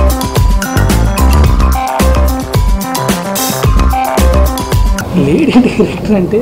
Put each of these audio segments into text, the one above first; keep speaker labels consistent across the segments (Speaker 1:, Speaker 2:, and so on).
Speaker 1: Lady director అంటే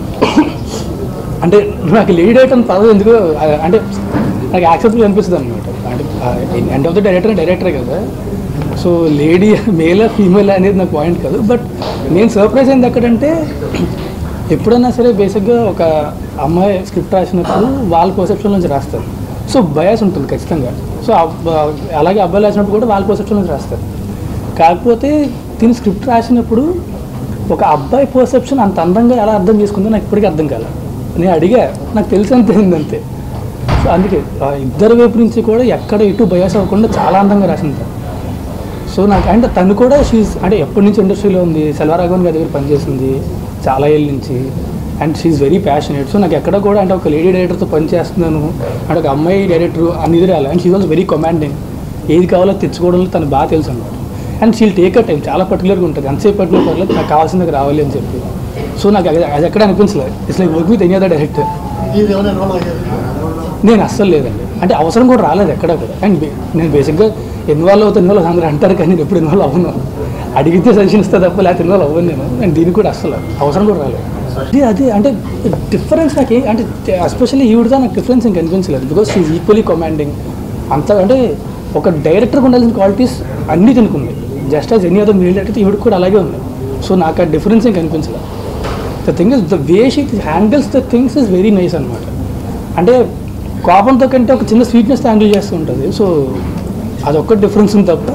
Speaker 1: అంటే నాకు లేడీ డైరెక్టర్ అని పదవి ఎందుకు ఆ- అంటే నాకు యాక్సెప్టబుల్ అనిపిస్తుంది అనమాట అంటే ఎండ్ ఆఫ్ ద డైరెక్టర్ డైరెక్టరే కదా సో లేడీ మేల్ ఫీమేల్ అనేది నాకు పాయింట్ కాదు బట్ నేను సర్ప్రైజ్ అయింది ఎక్కడంటే ఎప్పుడైనా సరే బేసిక్గా ఒక అమ్మాయి స్క్రిప్ట్ రాసినప్పుడు వాళ్ళ పర్సెప్షన్ నుంచి రాస్తారు సో బయాస్ ఉంటుంది ఖచ్చితంగా సో అబ్బ- అలాగే అబ్బాయిలు రాసినప్పుడు కూడా వాళ్ళ పర్సెప్షన్ నుంచి రాస్తారు కాకపోతే తిని స్క్రిప్ట్ రాసినప్పుడు ఒక అబ్బాయి పర్సెప్షన్ అంత అందంగా ఎలా అర్థం చేసుకుందో నాకు ఇప్పటికీ అర్థం కాలే నేను అడిగా నాకు తెలిసి అంతే అంతే సో అందుకే ఆ ఇద్దరు వైపు నుంచి కూడా ఎక్కడ ఎటు బయాస్ అవ్వకుండా చాలా అందంగా రాసింది తను. సో నాకు అంటే తను కూడా షీజ్ అంటే ఎప్పటి నుంచి ఇండస్ట్రీలో ఉంది సెల్వరాఘవన్ గారి దగ్గర పనిచేసింది చాలా ఏళ్ళ నుంచి and she's very passionate so నాకు ఎక్కడ కూడా అంటే ఒక లేడీ డైరెక్టర్తో పనిచేస్తున్నాను అంటే ఒక అమ్మాయి డైరెక్టర్ అని ఇది రాలి and she was very commanding ఏది కావాలో తెచ్చుకోవడంలో తను బాగా తెలుసు అనమాట and she'll take a time చాలా పర్టికులర్గా ఉంటుంది ఎంతసేపు పట్టిన పర్లేదు నాకు కావాల్సింది రావాలి అని చెప్పి సో నాకు అది అది ఎక్కడ అనిపించలేదు it's like work with any other director
Speaker 2: ఇది ఏమైనా ఇన్వాల్వ్ అయ్యారు
Speaker 1: నేను అస్సలు లేదండి అంటే అవసరం కూడా రాలేదు ఎక్కడ కూడా అండ్ బే- నేను బేసిక్గా ఇన్వాల్వ్ అవుతా ఇన్వాల్వ్ అందరూ అంటారు కానీ నేను ఎప్పుడు ఇన్వాల్వ్ అవ్వను అడిగితే సజెషన్ ఇస్తా తప్ప లేకపోతే ఇన్వాల్వ్ అవ్వను నేను అండ్ దీనికి కూడా అస్సలు అవసరం కూడా రాలేదు అది అదే అంటే డిఫరెన్స్ నాకు ఏ- అంటే ఎస్పెషల్లీ ఈవిడతో నాకు డిఫరెన్స్ ఇంక అనిపించలేదు బికాస్ షీఈ్ ఈక్వలీ కమాండింగ్ అంత అంటే ఒక డైరెక్టర్కి ఉండాల్సిన క్వాలిటీస్ అన్నీ తినుకుంది just as any other meal director ఈవిడ కూడా అలాగే ఉంది సో నాకు ఆ డిఫరెన్స్ ఇంక అనిపించలేదు the thing is the way she handles the things is very nice అనమాట అంటే కోపంతో కంటే ఒక చిన్న స్వీట్నెస్ హ్యాండిల్ చేస్తూ ఉంటుంది సో అదొక్క డిఫరెన్స్ ఉంది తప్ప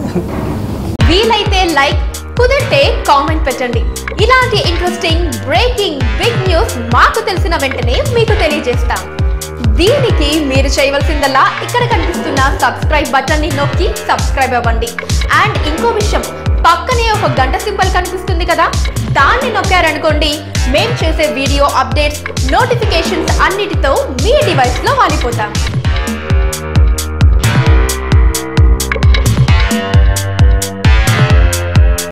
Speaker 3: వీలైతే లైక్ కుదిరితే కామెంట్ పెట్టండి ఇలాంటి ఇంట్రెస్టింగ్ బ్రేకింగ్ బిగ్ న్యూస్ మాకు తెలిసిన వెంటనే మీకు తెలియజేస్తాం దీనికి మీరు చేయవలసిందల్లా ఇక్కడ కనిపిస్తున్న సబ్స్క్రైబ్ బటన్ ని నొక్కి సబ్స్క్రైబ్ అవ్వండి అండ్ ఇంకో విషయం పక్కనే ఒక గంట సింబల్ కనిపిస్తుంది కదా దాన్ని నొక్కారనుకోండి మేం చేసే వీడియో అప్డేట్స్ నోటిఫికేషన్స్ అన్నిటితో మీ డివైస్ లో వాలిపోతాం